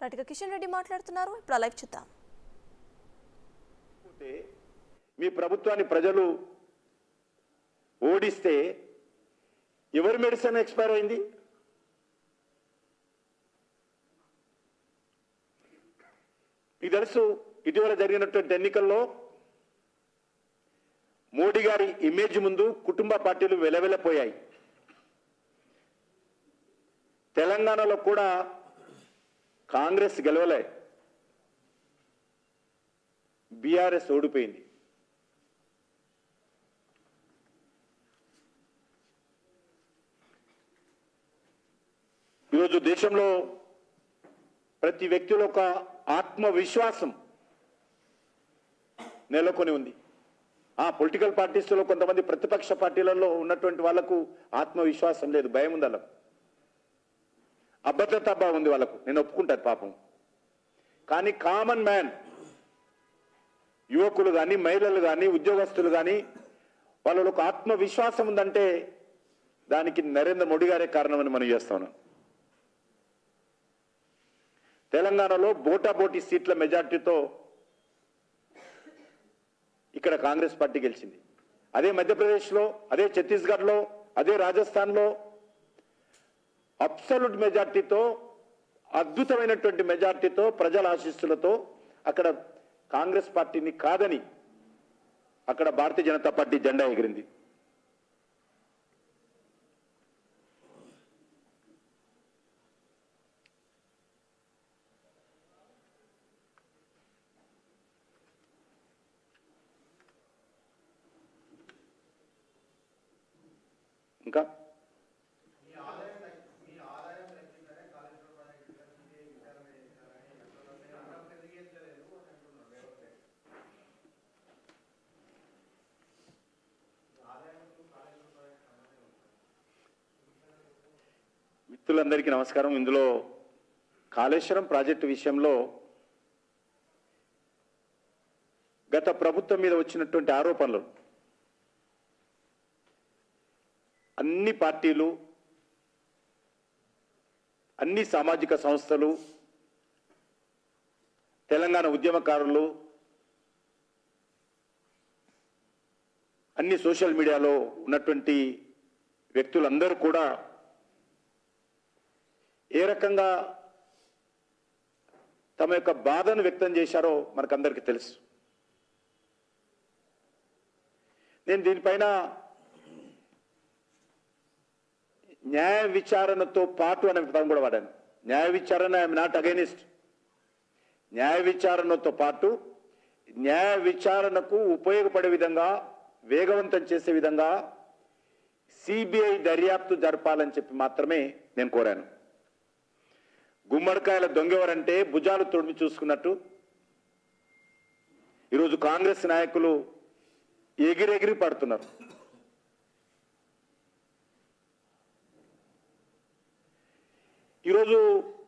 రైట్గా కిషన్ రెడ్డి మాట్లాడుతున్నారు ఇప్పుడు ఆ లైవ్ చూద్దాం పోతే మీ ప్రభుత్వాన్ని ప్రజలు ఓడిస్తే ఎవరి మెడిసిన్ ఎక్స్పైర్ అయింది మీకు తెలుసు ఇటీవల జరిగినటువంటి ఎన్నికల్లో మోడీ గారి ఇమేజ్ ముందు కుటుంబ పార్టీలు వెలవెలపోయాయి తెలంగాణలో కూడా కాంగ్రెస్ గెలవలే బీఆర్ఎస్ ఓడిపోయింది ఈరోజు దేశంలో ప్రతి వ్యక్తిలో ఒక ఆత్మవిశ్వాసం నెలకొని ఉంది ఆ పొలిటికల్ పార్టీస్లో కొంతమంది ప్రతిపక్ష పార్టీలలో ఉన్నటువంటి వాళ్లకు ఆత్మవిశ్వాసం లేదు భయం ఉంది వాళ్ళకు అభద్రతా భావం ఉంది వాళ్ళకు నేను ఒప్పుకుంటాను పాపం కానీ కామన్ మ్యాన్ యువకులు కానీ మహిళలు కానీ ఉద్యోగస్తులు కానీ వాళ్ళలో ఒక ఆత్మవిశ్వాసం ఉందంటే దానికి నరేంద్ర మోడీ గారే కారణమని మనం చేస్తాను తెలంగాణలో బోటాబోటీ సీట్ల మెజార్టీతో ఇక్కడ కాంగ్రెస్ పార్టీ గెలిచింది అదే మధ్యప్రదేశ్లో అదే ఛత్తీస్గఢ్లో అదే రాజస్థాన్లో అబ్సల్యూట్ మెజార్టీతో అద్భుతమైనటువంటి మెజార్టీతో ప్రజల ఆశీస్సులతో అక్కడ కాంగ్రెస్ పార్టీని కాదని అక్కడ భారతీయ జనతా పార్టీ జెండా ఎగిరింది ఇంకా మిత్రులందరికీ నమస్కారం ఇందులో కాళేశ్వరం ప్రాజెక్టు విషయంలో గత ప్రభుత్వం మీద వచ్చినటువంటి ఆరోపణలు అన్ని పార్టీలు అన్ని సామాజిక సంస్థలు తెలంగాణ ఉద్యమకారులు అన్ని సోషల్ మీడియాలో ఉన్నటువంటి వ్యక్తులందరూ కూడా ఏ రకంగా తమ యొక్క బాధను వ్యక్తం చేశారో మనకందరికీ తెలుసు నేను దీనిపైన న్యాయ విచారణతో పాటు అనే పదం కూడా వాడాను న్యాయ విచారణ ఐఎమ్ నాట్ అగైనిస్ట్ న్యాయ విచారణతో పాటు న్యాయ విచారణకు ఉపయోగపడే విధంగా వేగవంతం చేసే విధంగా సిబిఐ దర్యాప్తు జరపాలని చెప్పి మాత్రమే నేను కోరాను గుమ్మడికాయల దొంగెవరంటే భుజాలు తొడిమి చూసుకున్నట్టు ఈరోజు కాంగ్రెస్ నాయకులు ఎగిరెగిరి పడుతున్నారు ఈరోజు